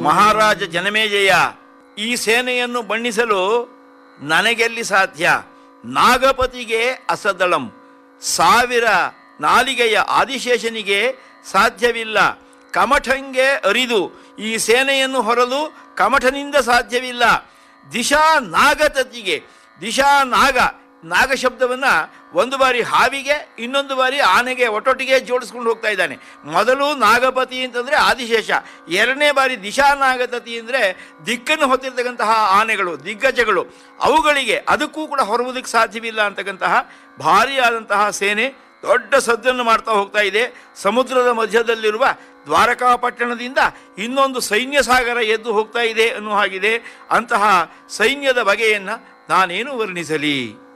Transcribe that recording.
ಮಹಾರಾಜ ಜನಮೇಜಯ ಈ ಸೇನೆಯನ್ನು ಬಣ್ಣಿಸಲು ನನಗೆಲ್ಲಿ ಸಾಧ್ಯ ನಾಗಪತಿಗೆ ಅಸದಳಂ ಸಾವಿರ ನಾಲಿಗೆಯ ಆದಿಶೇಷನಿಗೆ ಸಾಧ್ಯವಿಲ್ಲ ಕಮಠಂಗೆ ಅರಿದು ಈ ಸೇನೆಯನ್ನು ಹೊರಲು ಕಮಠನಿಂದ ಸಾಧ್ಯವಿಲ್ಲ ದಿಶಾ ನಾಗತತಿಗೆ ದಿಶಾ ನಾಗ ನಾಗ ಶಬ್ದವನ್ನ ಒಂದು ಬಾರಿ ಹಾವಿಗೆ ಇನ್ನೊಂದು ಬಾರಿ ಆನೆಗೆ ಒಟ್ಟೊಟ್ಟಿಗೆ ಜೋಡಿಸ್ಕೊಂಡು ಹೋಗ್ತಾ ಇದ್ದಾನೆ ಮೊದಲು ನಾಗಪತಿ ಅಂತಂದ್ರೆ ಆದಿಶೇಷ ಎರಡನೇ ಬಾರಿ ದಿಶಾ ನಾಗತತಿ ಅಂದ್ರೆ ದಿಕ್ಕನ್ನು ಹೊತ್ತಿರ್ತಕ್ಕಂತಹ ಆನೆಗಳು ದಿಗ್ಗಜಗಳು ಅವುಗಳಿಗೆ ಅದಕ್ಕೂ ಕೂಡ ಹೊರವುದಕ್ಕೆ ಸಾಧ್ಯವಿಲ್ಲ ಅಂತಕ್ಕಂತಹ ಭಾರಿಯಾದಂತಹ ಸೇನೆ ದೊಡ್ಡ ಸದ್ದನ್ನು ಮಾಡ್ತಾ ಹೋಗ್ತಾ ಇದೆ ಸಮುದ್ರದ ಮಧ್ಯದಲ್ಲಿರುವ ದ್ವಾರಕಾಪಟ್ಟಣದಿಂದ ಇನ್ನೊಂದು ಸೈನ್ಯ ಸಾಗರ ಎದ್ದು ಹೋಗ್ತಾ ಇದೆ ಅನ್ನೋ ಹಾಗಿದೆ ಅಂತಹ ಸೈನ್ಯದ ಬಗೆಯನ್ನು ನಾನೇನು ವರ್ಣಿಸಲಿ